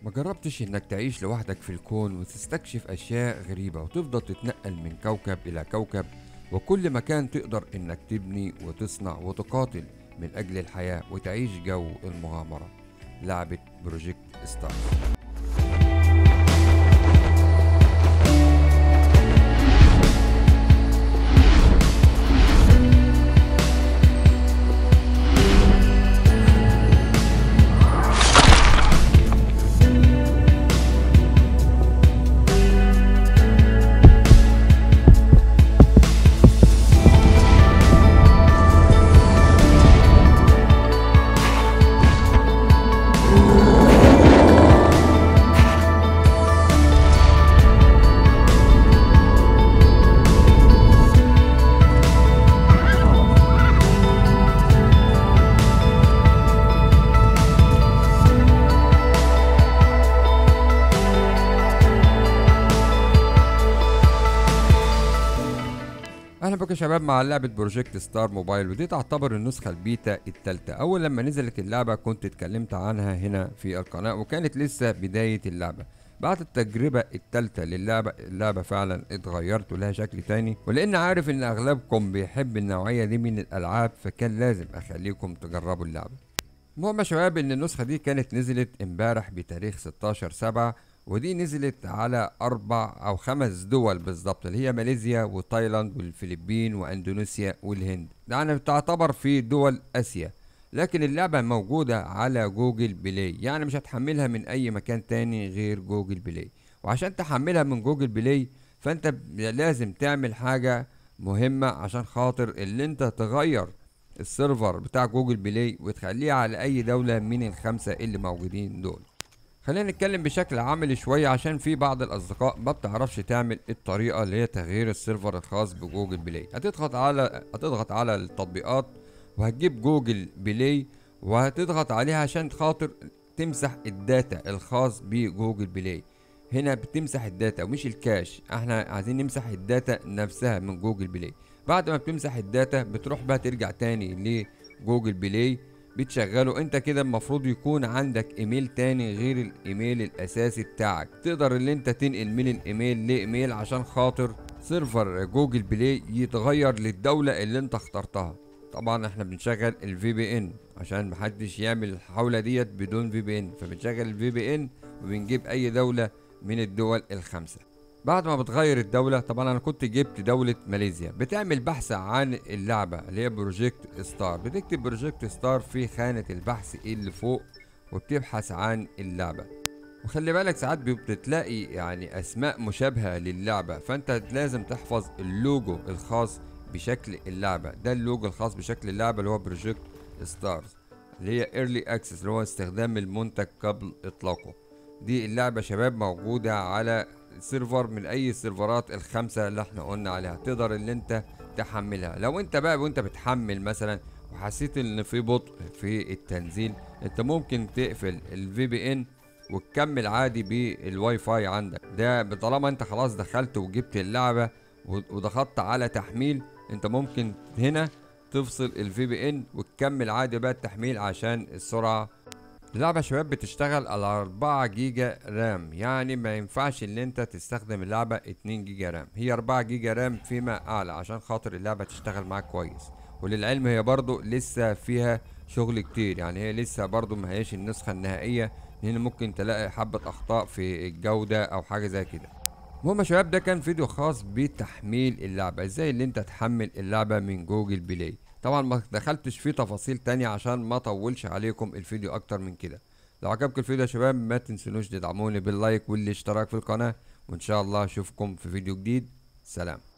ما جربتش انك تعيش لوحدك في الكون وتستكشف اشياء غريبة وتفضل تتنقل من كوكب الى كوكب وكل مكان تقدر انك تبني وتصنع وتقاتل من اجل الحياة وتعيش جو المغامرة لعبة بروجكت ستار اهلا بكم يا شباب مع لعبة بروجكت ستار موبايل ودي تعتبر النسخة البيتا التالتة اول لما نزلت اللعبة كنت اتكلمت عنها هنا في القناة وكانت لسه بداية اللعبة بعد التجربة التالتة للعبة اللعبة فعلا اتغيرت ولها شكل تاني ولان عارف ان اغلبكم بيحب النوعية دي من الالعاب فكان لازم اخليكم تجربوا اللعبة المهم يا شباب ان النسخة دي كانت نزلت امبارح بتاريخ 16 سبعة ودي نزلت على اربع او خمس دول بالظبط اللي هي ماليزيا وتايلاند والفلبين واندونيسيا والهند يعني تعتبر في دول اسيا لكن اللعبة موجودة على جوجل بلاي يعني مش هتحملها من اي مكان تاني غير جوجل بلاي وعشان تحملها من جوجل بلاي فانت ب- لازم تعمل حاجة مهمة عشان خاطر اللي انت تغير السيرفر بتاع جوجل بلاي وتخليه على اي دولة من الخمسة اللي موجودين دول خلينا نتكلم بشكل عملي شوية عشان في بعض الأصدقاء ما بتعرفش تعمل الطريقة اللي هي تغيير السيرفر الخاص بجوجل بلاي هتضغط على هتضغط على التطبيقات وهتجيب جوجل بلاي وهتضغط عليها عشان خاطر تمسح الداتا الخاص بجوجل بلاي هنا بتمسح الداتا ومش الكاش احنا عايزين نمسح الداتا نفسها من جوجل بلاي بعد ما بتمسح الداتا بتروح بقى ترجع تاني لجوجل بلاي بتشغله انت كده المفروض يكون عندك ايميل تاني غير الايميل الاساسي بتاعك تقدر اللي انت تنقل من الايميل لايميل عشان خاطر سيرفر جوجل بلاي يتغير للدولة اللي انت اخترتها طبعا احنا بنشغل الفي بي ان عشان محدش يعمل الحولة ديت بدون في بي ان فبنشغل الفي بي ان وبنجيب اي دولة من الدول الخمسة بعد ما بتغير الدولة طبعا انا كنت جبت دولة ماليزيا بتعمل بحث عن اللعبة اللي هي بروجكت ستار بتكتب بروجكت ستار في خانة البحث اللي فوق وبتبحث عن اللعبة وخلي بالك ساعات بتلاقي يعني اسماء مشابهة للعبة فانت لازم تحفظ اللوجو الخاص بشكل اللعبة ده اللوجو الخاص بشكل اللعبة اللي هو بروجكت ستارز اللي هي ايرلي اكسس اللي هو استخدام المنتج قبل اطلاقه دي اللعبة شباب موجودة على سيرفر من اي السيرفرات الخمسة اللي احنا قلنا عليها تقدر اللي انت تحملها لو انت بقى وانت بتحمل مثلا وحسيت ان في بطء في التنزيل انت ممكن تقفل الفي بي ان وتكمل عادي بالواي فاي عندك ده طالما انت خلاص دخلت وجبت اللعبة و- وضغطت على تحميل انت ممكن هنا تفصل الفي بي ان وتكمل عادي بقى التحميل عشان السرعة اللعبة يا شباب بتشتغل على 4 جيجا رام يعني ما ينفعش ان انت تستخدم اللعبة 2 جيجا رام هي 4 جيجا رام فيما اعلى عشان خاطر اللعبة تشتغل معاك كويس وللعلم هي برضو لسه فيها شغل كتير يعني هي لسه برضو ما هيش النسخة النهائية لان ممكن تلاقي حبة اخطاء في الجودة او حاجة زي كده المهم يا شباب ده كان فيديو خاص بتحميل اللعبة ازاي اللي انت تحمل اللعبة من جوجل بلاي طبعا ما دخلتش في تفاصيل تانية عشان ما اطولش عليكم الفيديو اكتر من كده لو عجبكم الفيديو يا شباب ما تنسونوش تدعموني باللايك والاشتراك في القناة وان شاء الله اشوفكم في فيديو جديد سلام